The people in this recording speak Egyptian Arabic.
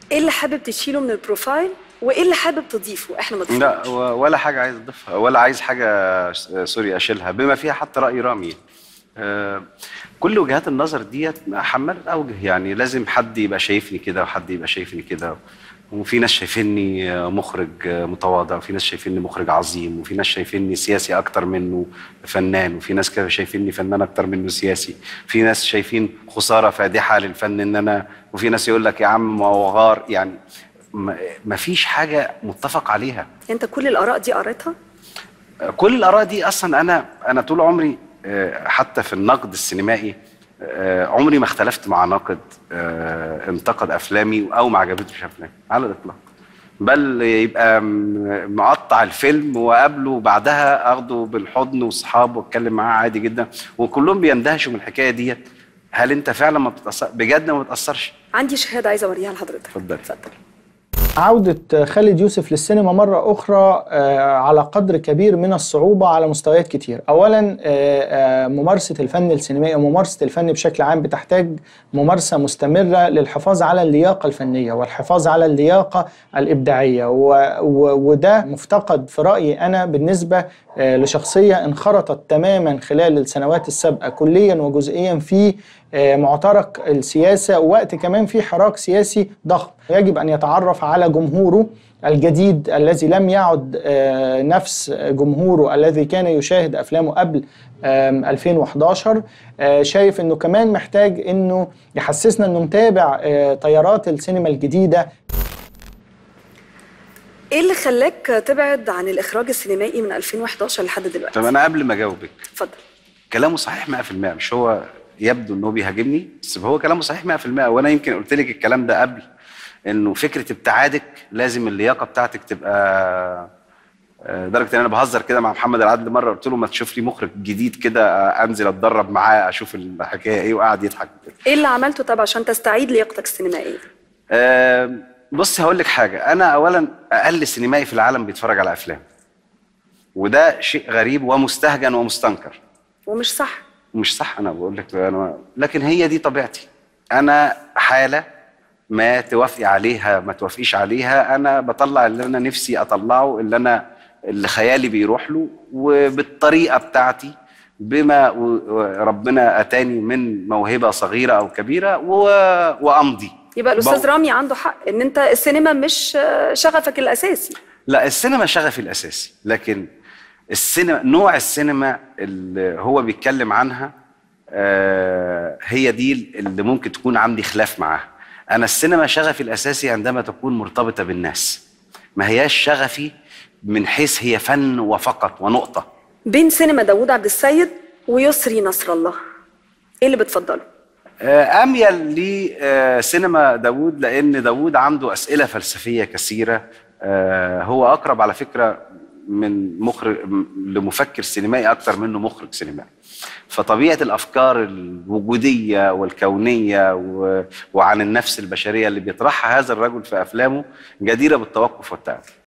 ايه اللي حابب تشيله من البروفايل وايه اللي حابب تضيفه احنا ما لا ضفناش و- ولا حاجه عايز اضيفها ولا عايز حاجه س- سوري اشيلها بما فيها حتى راي رامي آه، كل وجهات النظر ديت حملت اوجه يعني لازم حد يبقى شايفني كده وحد يبقى شايفني كده وفي ناس شايفيني آه، مخرج آه، متواضع وفي ناس شايفيني مخرج عظيم وفي ناس شايفيني سياسي اكتر منه فنان وفي ناس كده شايفيني فنان اكتر منه سياسي في ناس شايفين خساره فادحه للفن ان انا وفي ناس يقول لك يا عم ما هو غار يعني ما ما فيش حاجه متفق عليها انت كل الاراء دي قريتها كل الاراء دي اصلا انا انا طول عمري آه، حتى في النقد السينمائي آه، عمري ما اختلفت مع ناقد آه، انتقد افلامي او ما عجبتوش افلامي على الاطلاق بل يبقى م- مقطع الفيلم واقابله بعدها اخده بالحضن واصحابه واتكلم معاه عادي جدا وكلهم بيندهشوا من الحكايه ديت هل انت فعلا ما بتتاثر بجد ما بتتاثرش عندي شهاده عايزه اوريها لحضرتك اتفضل. اتفضل عودة خالد يوسف للسينما مرة أخرى آه، على قدر كبير من الصعوبة على مستويات كتير أولا آه، آه، ممارسة الفن السينمائي وممارسة الفن بشكل عام بتحتاج ممارسة مستمرة للحفاظ على اللياقة الفنية والحفاظ على اللياقة الإبداعية و- و- وده مفتقد في رأيي أنا بالنسبة آه، لشخصية انخرطت تماما خلال السنوات السابقة كليا وجزئيا في آه، معترك السياسة ووقت كمان في حراك سياسي ضخم يجب أن يتعرف على جمهوره الجديد الذي لم يعد آه، نفس جمهوره الذي كان يشاهد أفلامه قبل آم، 2011 آه، شايف أنه كمان محتاج أنه يحسسنا أنه متابع آه، تيارات السينما الجديدة ايه اللي خلاك تبعد عن الاخراج السينمائي من 2011 لحد دلوقتي طب انا قبل ما اجاوبك اتفضل كلامه صحيح 100% مش هو يبدو انه بيهاجمني بس هو كلامه صحيح 100% وانا يمكن قلت لك الكلام ده قبل انه فكره ابتعادك لازم اللياقه بتاعتك تبقى آه، لدرجه ان انا بهزر كده مع محمد العدل مره قلت له ما تشوف لي مخرج جديد كده آه، انزل اتدرب معاه اشوف الحكايه ايه وقعد يضحك كده ايه اللي عملته طب عشان تستعيد لياقتك السينمائيه آه، بص هقول لك حاجه انا اولا اقل سينمائي في العالم بيتفرج على افلام وده شيء غريب ومستهجن ومستنكر ومش صح مش صح انا بقول لك انا لكن هي دي طبيعتي انا حاله ما توافقي عليها ما توافقيش عليها انا بطلع اللي انا نفسي اطلعه اللي انا اللي خيالي بيروح له وبالطريقه بتاعتي بما و- و- ربنا اتاني من موهبه صغيره او كبيره و... وامضي يبقى الاستاذ بو- رامي عنده حق ان انت السينما مش آه، شغفك الاساسي لا السينما شغفي الاساسي لكن السينما نوع السينما اللي هو بيتكلم عنها آه، هي دي اللي ممكن تكون عندي خلاف معاها انا السينما شغفي الاساسي عندما تكون مرتبطه بالناس ما هياش شغفي من حيث هي فن وفقط ونقطه بين سينما داوود عبد السيد ويسري نصر الله ايه اللي بتفضله آه، اميل لسينما داوود لان داوود عنده اسئله فلسفيه كثيره آه، هو اقرب على فكره من مخرج لمفكر سينمائي اكتر منه مخرج سينمائي فطبيعه الافكار الوجوديه والكونيه و... وعن النفس البشريه اللي بيطرحها هذا الرجل في افلامه جديره بالتوقف والتامل